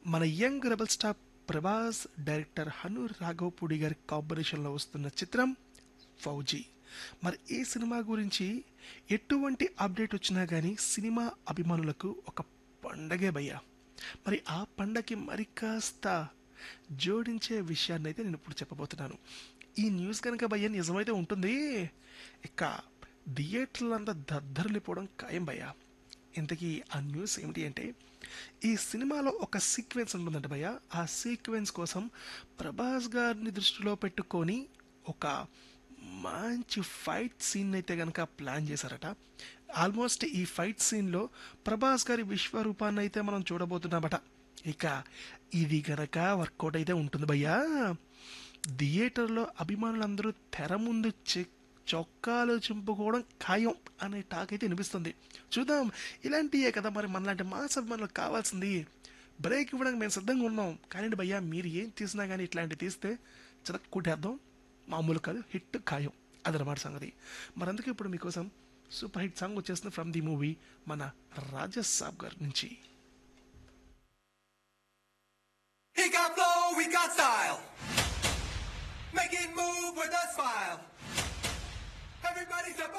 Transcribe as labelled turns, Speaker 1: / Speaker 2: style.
Speaker 1: మన young rebel star Prabhas director Hanu Raghavapudi గారి కాంబినేషన్లో వస్తున్న చిత్రం ఫౌజీ మరి ఈ సినిమా గురించి ఎటువంటి అప్డేట్ వచ్చినా కానీ సినిమా అభిమానులకు ఒక పండగే భయ్యా మరి ఆ పండగకి మరి కాస్త జోడించే విషయాన్ని అయితే నేను ఇప్పుడు చెప్పబోతున్నాను ఈ న్యూస్ కనుక భయ్య నిజమైతే ఉంటుంది ఇక థియేటర్లంతా దద్దరిల్లిపోవడం ఖాయం భయ్య ఇంతకీ ఆ న్యూస్ ఏమిటి అంటే ఈ సినిమాలో ఒక సీక్వెన్స్ ఉంటుందంట భయ్య ఆ సీక్వెన్స్ కోసం ప్రభాస్ గారిని దృష్టిలో పెట్టుకొని ఒక మంచి ఫైట్ సీన్ అయితే కనుక ప్లాన్ చేశారట ఆల్మోస్ట్ ఈ ఫైట్ సీన్లో ప్రభాస్ గారి విశ్వరూపాన్ని అయితే మనం చూడబోతున్నామట ఇక ఇది గనక వర్కౌట్ అయితే ఉంటుంది భయ్యా థియేటర్లో అభిమానులందరూ తెర ముందు చె చొక్కాలు చింపుకోవడం ఖాయం అనే టాక్ అయితే వినిపిస్తుంది చూద్దాం ఇలాంటియే కదా మరి మనలాంటి మాస్ అభిమానులకు కావాల్సింది బ్రేక్ ఇవ్వడానికి మేము సిద్ధంగా ఉన్నాం కానీ భయ్యా మీరు ఏం తీసినా కానీ ఇట్లాంటివి తీస్తే చదక్ కొట్టేద్దాం మామూలు కాదు హిట్ ఖాయం అదనమాట సంగతి మరి అందుకే ఇప్పుడు మీకోసం సూపర్ హిట్ సాంగ్ వచ్చేస్తుంది ఫ్రమ్ ది మూవీ మన రాజసాబ్ గారి నుంచి
Speaker 2: He got flow, we got style. Make it move with a smile. Everybody step